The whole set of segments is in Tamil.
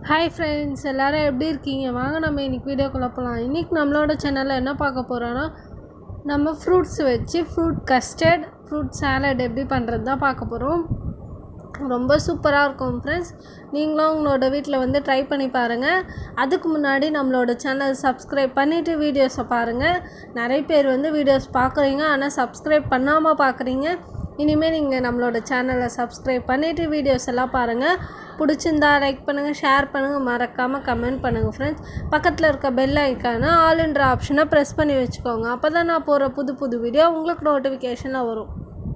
ஹாய் ஃப்ரெண்ட்ஸ் எல்லோரும் எப்படி இருக்கீங்க வாங்க நம்ம இன்றைக்கி வீடியோக்குள்ளே போகலாம் இன்றைக்கி நம்மளோட சேனலில் என்ன பார்க்க போகிறோன்னா நம்ம ஃப்ரூட்ஸ் வச்சு ஃப்ரூட் கஸ்டர்ட் ஃப்ரூட் சாலட் எப்படி பண்ணுறது தான் பார்க்க போகிறோம் ரொம்ப சூப்பராக இருக்கும் ஃப்ரெண்ட்ஸ் நீங்களும் உங்களோட வீட்டில் வந்து ட்ரை பண்ணி பாருங்கள் அதுக்கு முன்னாடி நம்மளோட சேனல் சப்ஸ்கிரைப் பண்ணிவிட்டு வீடியோஸை பாருங்கள் நிறைய பேர் வந்து வீடியோஸ் பார்க்குறீங்க ஆனால் சப்ஸ்கிரைப் பண்ணாமல் பார்க்குறீங்க இனிமேல் நீங்கள் நம்மளோட சேனலை சப்ஸ்கிரைப் பண்ணிவிட்டு வீடியோஸ் எல்லாம் பாருங்கள் பிடிச்சிருந்தா லைக் பண்ணுங்கள் ஷேர் பண்ணுங்கள் மறக்காமல் கமெண்ட் பண்ணுங்கள் ஃப்ரெண்ட்ஸ் பக்கத்தில் இருக்க பெல் ஐக்கான ஆல்ன்ற ஆப்ஷனை ப்ரெஸ் பண்ணி வச்சுக்கோங்க அப்போ தான் நான் போகிற புது புது வீடியோ உங்களுக்கு நோட்டிஃபிகேஷனில் வரும்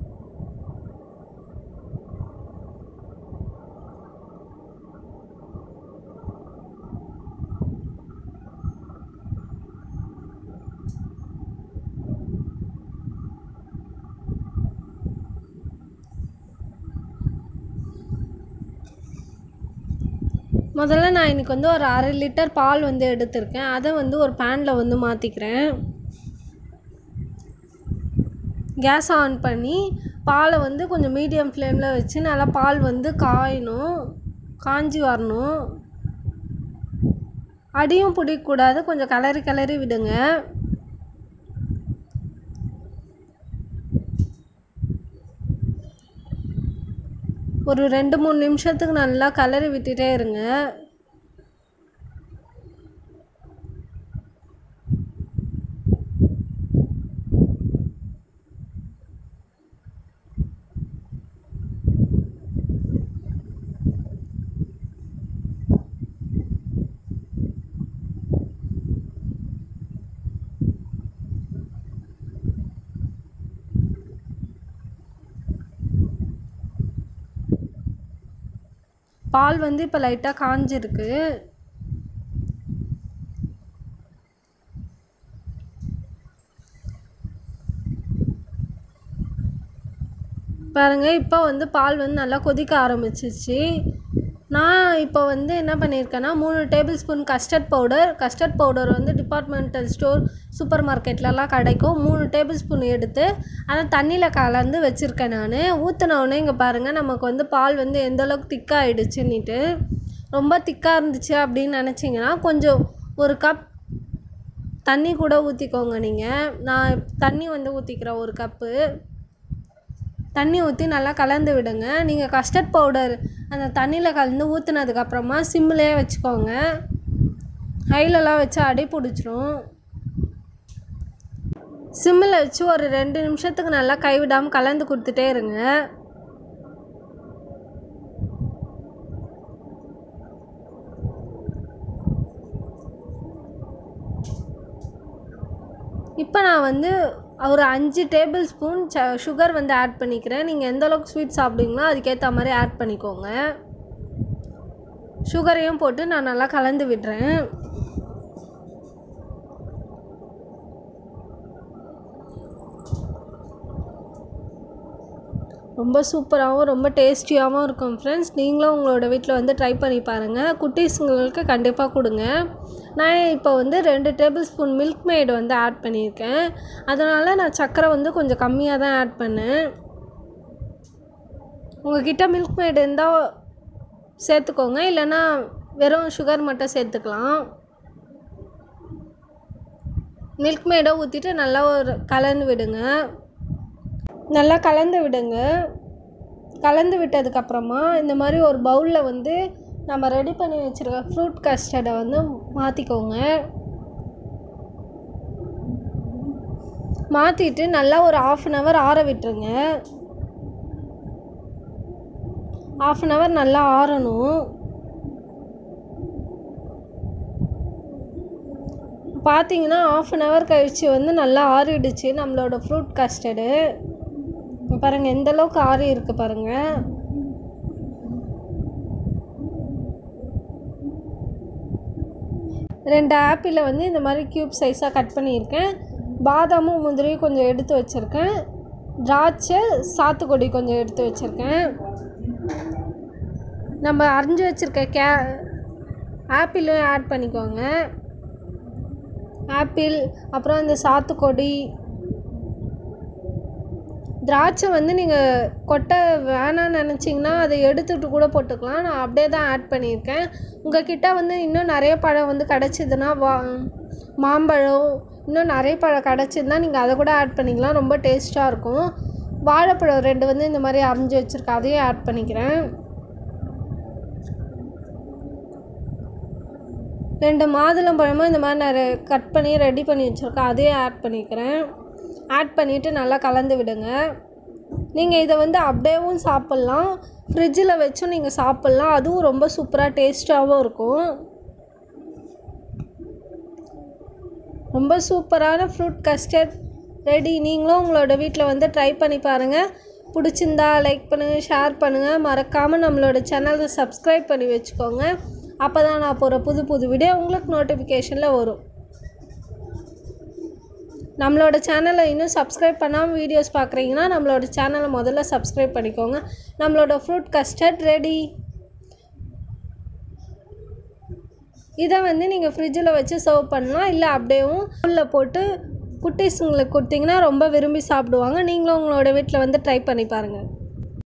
முதல்ல நான் இன்றைக்கி வந்து ஒரு அரை லிட்டர் பால் வந்து எடுத்திருக்கேன் அதை வந்து ஒரு பேனில் வந்து மாற்றிக்கிறேன் கேஸ் ஆன் பண்ணி பாலை வந்து கொஞ்சம் மீடியம் ஃப்ளேமில் வச்சு நல்லா பால் வந்து காயணும் காஞ்சி வரணும் அடியும் பிடிக்கக்கூடாது கொஞ்சம் கிளறி கிளறி விடுங்க ஒரு ரெண்டு மூணு நிமிஷத்துக்கு நல்லா கலரி விட்டுட்டே இருங்க பால் வந்து இப்போ லைட்டாக காஞ்சிருக்கு பாருங்கள் இப்போ வந்து பால் வந்து நல்லா கொதிக்க ஆரம்பிச்சிச்சு நான் இப்போ வந்து என்ன பண்ணியிருக்கேன்னா மூணு tablespoon custard powder custard powder வந்து டிபார்ட்மெண்டல் ஸ்டோர் சூப்பர் மார்க்கெட்லலாம் கிடைக்கும் மூணு டேபிள் ஸ்பூன் எடுத்து அதை தண்ணியில் கலந்து வச்சுருக்கேன் நான் ஊற்றினவுடனே இங்கே பாருங்கள் நமக்கு வந்து பால் வந்து எந்தளவுக்கு திக்காகிடுச்சுன்னுட்டு ரொம்ப திக்காக இருந்துச்சு அப்படின்னு நினச்சிங்கன்னா கொஞ்சம் ஒரு கப் தண்ணி கூட ஊற்றிக்கோங்க நீங்கள் நான் தண்ணி வந்து ஊற்றிக்கிறேன் ஒரு கப்பு தண்ணி ஊற்றி நல்லா கலந்து விடுங்க நீங்கள் கஸ்டர்ட் பவுடர் அந்த தண்ணியில் கலந்து ஊற்றுனதுக்கப்புறமா சிம்மிலே வச்சுக்கோங்க ஹைலெலாம் வச்சு அடி பிடிச்சிரும் சிம்மில் வச்சு ஒரு ரெண்டு நிமிஷத்துக்கு நல்லா கைவிடாமல் கலந்து கொடுத்துட்டே இருங்க இப்போ நான் வந்து ஒரு அஞ்சு டேபிள் ஸ்பூன் ச சுகர் வந்து ஆட் பண்ணிக்கிறேன் நீங்கள் எந்த அளவுக்கு ஸ்வீட் சாப்பிடுவீங்களோ அதுக்கேற்ற மாதிரி ஆட் பண்ணிக்கோங்க சுகரையும் போட்டு நான் நல்லா கலந்து விடுறேன் ரொம்ப சூப்பராகவும் ரொம்ப டேஸ்டியாகவும் இருக்கும் ஃப்ரெண்ட்ஸ் நீங்களும் உங்களோட வீட்டில் வந்து ட்ரை பண்ணி பாருங்கள் குட்டீஸுங்களுக்கு கண்டிப்பாக கொடுங்க நான் இப்போ வந்து ரெண்டு டேபிள் ஸ்பூன் மில்க் மேடு வந்து ஆட் பண்ணியிருக்கேன் அதனால் நான் சர்க்கரை வந்து கொஞ்சம் கம்மியாக தான் ஆட் பண்ணேன் உங்ககிட்ட மில்க் மேடு இருந்தால் சேர்த்துக்கோங்க இல்லைன்னா வெறும் சுகர் மட்டும் சேர்த்துக்கலாம் மில்க் மேடை ஊற்றிட்டு நல்லா ஒரு கலந்து விடுங்க நல்லா கலந்து விடுங்க கலந்து விட்டதுக்கப்புறமா இந்த மாதிரி ஒரு பவுலில் வந்து நம்ம ரெடி பண்ணி வச்சுருக்க ஃப்ரூட் கஸ்டர்டை வந்து மாற்றிக்கோங்க மாற்றிட்டு நல்லா ஒரு ஆஃப் அன் ஹவர் ஆற விட்டுருங்க ஆஃப் அன் ஹவர் நல்லா ஆறணும் பார்த்தீங்கன்னா ஆஃப் அன் ஹவர் கழித்து வந்து நல்லா ஆறிடுச்சு நம்மளோட ஃப்ரூட் கஸ்டர்டு பாருங்கள் எந்த அளவுக்கு ஆறி இருக்கு பாருங்கள் ரெண்டு ஆப்பிளை வந்து இந்த மாதிரி க்யூப் சைஸாக கட் பண்ணியிருக்கேன் பாதாமும் முந்திரியும் கொஞ்சம் எடுத்து வச்சுருக்கேன் திராட்சை சாத்துக்குடி கொஞ்சம் எடுத்து வச்சுருக்கேன் நம்ம அரிஞ்சு வச்சுருக்க கே ஆப்பிளும் ஆட் பண்ணிக்கோங்க ஆப்பிள் அப்புறம் இந்த சாத்துக்கொடி திராட்சை வந்து நீங்கள் கொட்டை வேணாம்னு நினச்சிங்கன்னா அதை எடுத்துகிட்டு கூட போட்டுக்கலாம் நான் அப்படியே தான் ஆட் பண்ணியிருக்கேன் உங்கள் கிட்ட வந்து இன்னும் நிறைய பழம் வந்து கிடச்சிதுன்னா வா மாம்பழம் இன்னும் நிறைய பழம் கிடச்சிதுன்னா நீங்கள் அதை கூட ஆட் பண்ணிக்கலாம் ரொம்ப டேஸ்ட்டாக இருக்கும் வாழைப்பழம் ரெண்டு வந்து இந்த மாதிரி அரைஞ்சி வச்சுருக்கேன் அதையும் ஆட் பண்ணிக்கிறேன் ரெண்டு மாதுளம்பழமும் இந்த மாதிரி நான் கட் பண்ணி ரெடி பண்ணி வச்சுருக்கேன் அதையும் ஆட் பண்ணிக்கிறேன் ஆட் பண்ணிவிட்டு நல்லா கலந்து விடுங்க நீங்கள் இதை வந்து அப்படியேவும் சாப்பிட்லாம் ஃப்ரிட்ஜில் வச்சும் நீங்கள் சாப்பிட்லாம் அதுவும் ரொம்ப சூப்பராக டேஸ்ட்டாகவும் இருக்கும் ரொம்ப சூப்பரான ஃப்ரூட் கஸ்டர்ட் ரெடி நீங்களும் உங்களோட வீட்டில் வந்து ட்ரை பண்ணி பாருங்கள் பிடிச்சிருந்தா லைக் பண்ணுங்கள் ஷேர் பண்ணுங்கள் மறக்காமல் நம்மளோட சேனலை சப்ஸ்கிரைப் பண்ணி வச்சுக்கோங்க அப்போ தான் நான் போகிற புது புது வீடியோ உங்களுக்கு நோட்டிஃபிகேஷனில் வரும் நம்மளோட சேனலை இன்னும் சப்ஸ்கிரைப் பண்ணாமல் வீடியோஸ் பார்க்குறீங்கன்னா நம்மளோட சேனலை முதல்ல சப்ஸ்கிரைப் பண்ணிக்கோங்க நம்மளோட ஃப்ரூட் கஸ்டர்ட் ரெடி இதை வந்து நீங்கள் ஃப்ரிட்ஜில் வச்சு சர்வ் பண்ணலாம் இல்லை அப்படியேவும் உள்ள போட்டு குட்டீஸுங்களுக்கு கொடுத்தீங்கன்னா ரொம்ப விரும்பி சாப்பிடுவாங்க நீங்களும் உங்களோட வீட்டில் வந்து ட்ரை பண்ணி பாருங்கள்